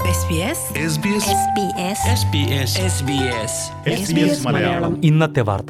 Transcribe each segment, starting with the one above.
മലയാളം ഇന്നത്തെ വാർത്ത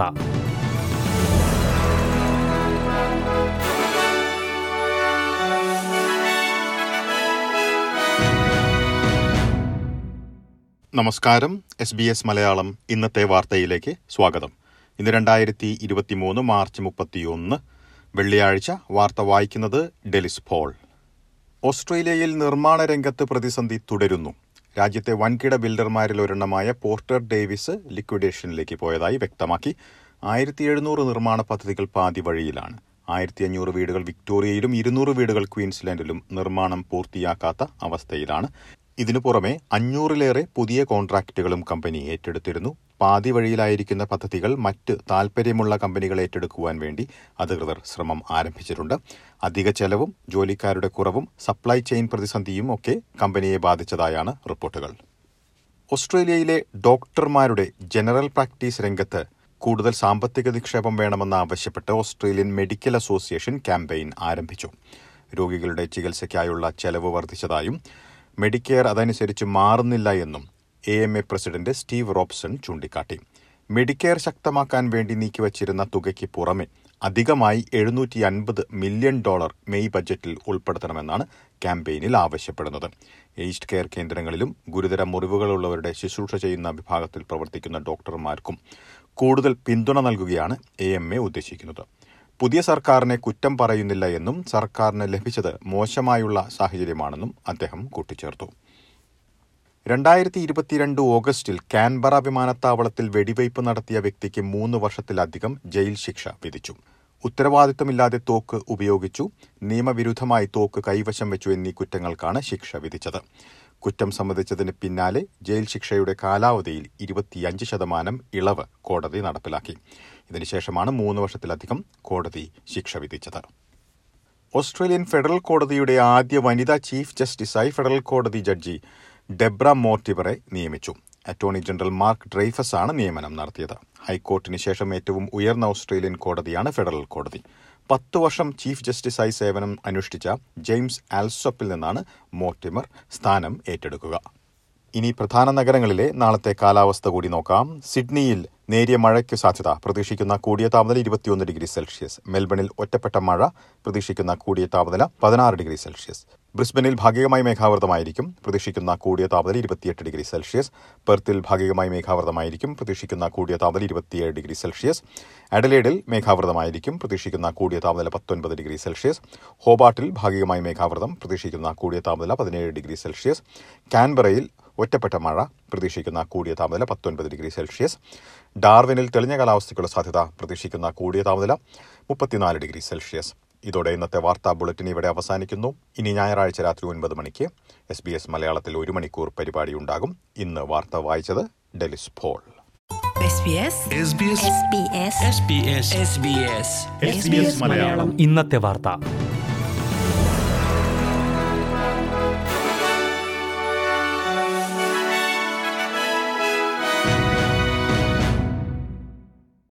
നമസ്കാരം എസ് ബി എസ് മലയാളം ഇന്നത്തെ വാർത്തയിലേക്ക് സ്വാഗതം ഇന്ന് രണ്ടായിരത്തി ഇരുപത്തിമൂന്ന് മാർച്ച് മുപ്പത്തിയൊന്ന് വെള്ളിയാഴ്ച വാർത്ത വായിക്കുന്നത് ഡെലിസ് പോൾ ഓസ്ട്രേലിയയിൽ നിർമ്മാണ രംഗത്ത് പ്രതിസന്ധി തുടരുന്നു രാജ്യത്തെ വൻകിട ബിൽഡർമാരിൽ ഒരെണ്ണമായ പോർട്ടർ ഡേവിസ് ലിക്വിഡേഷനിലേക്ക് പോയതായി വ്യക്തമാക്കി ആയിരത്തി എഴുന്നൂറ് നിർമ്മാണ പദ്ധതികൾ പാതി വഴിയിലാണ് ആയിരത്തി അഞ്ഞൂറ് വീടുകൾ വിക്ടോറിയയിലും ഇരുന്നൂറ് വീടുകൾ ക്വീൻസ്ലാൻഡിലും നിർമ്മാണം പൂർത്തിയാക്കാത്ത അവസ്ഥയിലാണ് ഇതിനു പുറമെ അഞ്ഞൂറിലേറെ പുതിയ കോൺട്രാക്റ്റുകളും കമ്പനി ഏറ്റെടുത്തിരുന്നു പാതി വഴിയിലായിരിക്കുന്ന പദ്ധതികൾ മറ്റ് താൽപ്പര്യമുള്ള കമ്പനികൾ ഏറ്റെടുക്കുവാൻ വേണ്ടി അധികൃതർ ശ്രമം ആരംഭിച്ചിട്ടുണ്ട് അധിക ചെലവും ജോലിക്കാരുടെ കുറവും സപ്ലൈ ചെയിൻ പ്രതിസന്ധിയും ഒക്കെ കമ്പനിയെ ബാധിച്ചതായാണ് റിപ്പോർട്ടുകൾ ഓസ്ട്രേലിയയിലെ ഡോക്ടർമാരുടെ ജനറൽ പ്രാക്ടീസ് രംഗത്ത് കൂടുതൽ സാമ്പത്തിക നിക്ഷേപം വേണമെന്നാവശ്യപ്പെട്ട് ഓസ്ട്രേലിയൻ മെഡിക്കൽ അസോസിയേഷൻ ക്യാമ്പയിൻ ആരംഭിച്ചു രോഗികളുടെ ചികിത്സയ്ക്കായുള്ള ചെലവ് വർദ്ധിച്ചതായും മെഡിക്കെയർ അതനുസരിച്ച് മാറുന്നില്ല എന്നും A M A president Steve Robson ചൂണ്ടിക്കാട്ടി മെഡിക്കെയർ ശക്തമാക്കാൻ വേണ്ടി നീക്കിവച്ചിരുന്ന തുകയ്ക്ക് പുറമെ അധികമായി എഴുന്നൂറ്റി അൻപത് മില്യൺ ഡോളർ മെയ് ബജറ്റിൽ ഉൾപ്പെടുത്തണമെന്നാണ് ക്യാമ്പയിനിൽ ആവശ്യപ്പെടുന്നത് ഏജ്ഡ് കെയർ കേന്ദ്രങ്ങളിലും ഗുരുതര മുറിവുകളുള്ളവരുടെ ശുശ്രൂഷ ചെയ്യുന്ന വിഭാഗത്തിൽ പ്രവർത്തിക്കുന്ന ഡോക്ടർമാർക്കും കൂടുതൽ പിന്തുണ നൽകുകയാണ് എ എം എ ഉദ്ദേശിക്കുന്നത് പുതിയ സർക്കാരിനെ കുറ്റം പറയുന്നില്ല എന്നും സർക്കാരിന് ലഭിച്ചത് മോശമായുള്ള സാഹചര്യമാണെന്നും അദ്ദേഹം കൂട്ടിച്ചേർത്തു രണ്ടായിരത്തി ഇരുപത്തിരണ്ട് ഓഗസ്റ്റിൽ കാൻബറ വിമാനത്താവളത്തിൽ വെടിവയ്പ് നടത്തിയ വ്യക്തിക്ക് മൂന്ന് വർഷത്തിലധികം ജയിൽ ശിക്ഷ വിധിച്ചു ഉത്തരവാദിത്തമില്ലാതെ തോക്ക് ഉപയോഗിച്ചു നിയമവിരുദ്ധമായി തോക്ക് കൈവശം വെച്ചു എന്നീ കുറ്റങ്ങൾക്കാണ് ശിക്ഷ വിധിച്ചത് കുറ്റം സംബന്ധിച്ചതിന് പിന്നാലെ ജയിൽ ശിക്ഷയുടെ കാലാവധിയിൽ ഇരുപത്തിയഞ്ച് ശതമാനം ഇളവ് കോടതി നടപ്പിലാക്കി ഇതിനുശേഷമാണ് മൂന്ന് വർഷത്തിലധികം കോടതി ശിക്ഷ വിധിച്ചത് ഓസ്ട്രേലിയൻ ഫെഡറൽ കോടതിയുടെ ആദ്യ വനിതാ ചീഫ് ജസ്റ്റിസായി ഫെഡറൽ കോടതി ജഡ്ജി ഡെബ്ര മോർട്ടിവറെ നിയമിച്ചു അറ്റോർണി ജനറൽ മാർക്ക് ഡ്രൈഫസ് ആണ് നിയമനം നടത്തിയത് ഹൈക്കോർട്ടിന് ശേഷം ഏറ്റവും ഉയർന്ന ഓസ്ട്രേലിയൻ കോടതിയാണ് ഫെഡറൽ കോടതി പത്തു വർഷം ചീഫ് ജസ്റ്റിസായി സേവനം അനുഷ്ഠിച്ച ജെയിംസ് ആൽസോപ്പിൽ നിന്നാണ് മോർട്ടിമർ സ്ഥാനം ഏറ്റെടുക്കുക ഇനി പ്രധാന നഗരങ്ങളിലെ നാളത്തെ കാലാവസ്ഥ കൂടി നോക്കാം സിഡ്നിയിൽ നേരിയ മഴയ്ക്ക് സാധ്യത പ്രതീക്ഷിക്കുന്ന കൂടിയ താപനില ഇരുപത്തിയൊന്ന് ഡിഗ്രി സെൽഷ്യസ് മെൽബണിൽ ഒറ്റപ്പെട്ട മഴ പ്രതീക്ഷിക്കുന്ന കൂടിയ താപനില പതിനാറ് ഡിഗ്രി സെൽഷ്യസ് ബ്രിസ്ബനിൽ ഭാഗികമായി മേഘാവൃതമായിരിക്കും പ്രതീക്ഷിക്കുന്ന കൂടിയ താപനില ഇരുപത്തിയെട്ട് ഡിഗ്രി സെൽഷ്യസ് പെർത്തിൽ ഭാഗികമായി മേഘാവൃതമായിരിക്കും പ്രതീക്ഷിക്കുന്ന കൂടിയ താപനില ഇരുപത്തിയേഴ് ഡിഗ്രി സെൽഷ്യസ് അഡലേഡിൽ മേഘാവൃതമായിരിക്കും പ്രതീക്ഷിക്കുന്ന കൂടിയ താപനില പത്തൊൻപത് ഡിഗ്രി സെൽഷ്യസ് ഹോബാട്ടിൽ ഭാഗികമായി മേഘാവൃതം പ്രതീക്ഷിക്കുന്ന കൂടിയ താപനില പതിനേഴ് ഡിഗ്രി സെൽഷ്യസ് കാൻബറയിൽ ഒറ്റപ്പെട്ട മഴ പ്രതീക്ഷിക്കുന്ന കൂടിയ താപനില പത്തൊൻപത് ഡിഗ്രി സെൽഷ്യസ് ഡാർവിനിൽ തെളിഞ്ഞ കാലാവസ്ഥയ്ക്കുള്ള സാധ്യത പ്രതീക്ഷിക്കുന്ന കൂടിയ താപനില മുപ്പത്തിനാല് ഡിഗ്രി സെൽഷ്യസ് ഇതോടെ ഇന്നത്തെ വാർത്താ ബുള്ളറ്റിൻ ഇവിടെ അവസാനിക്കുന്നു ഇനി ഞായറാഴ്ച രാത്രി ഒൻപത് മണിക്ക് എസ് ബി എസ് മലയാളത്തിൽ ഒരു മണിക്കൂർ പരിപാടി ഉണ്ടാകും ഇന്ന് വാർത്ത വായിച്ചത് ഡെലിസ് പോൾ മലയാളം ഇന്നത്തെ വാർത്ത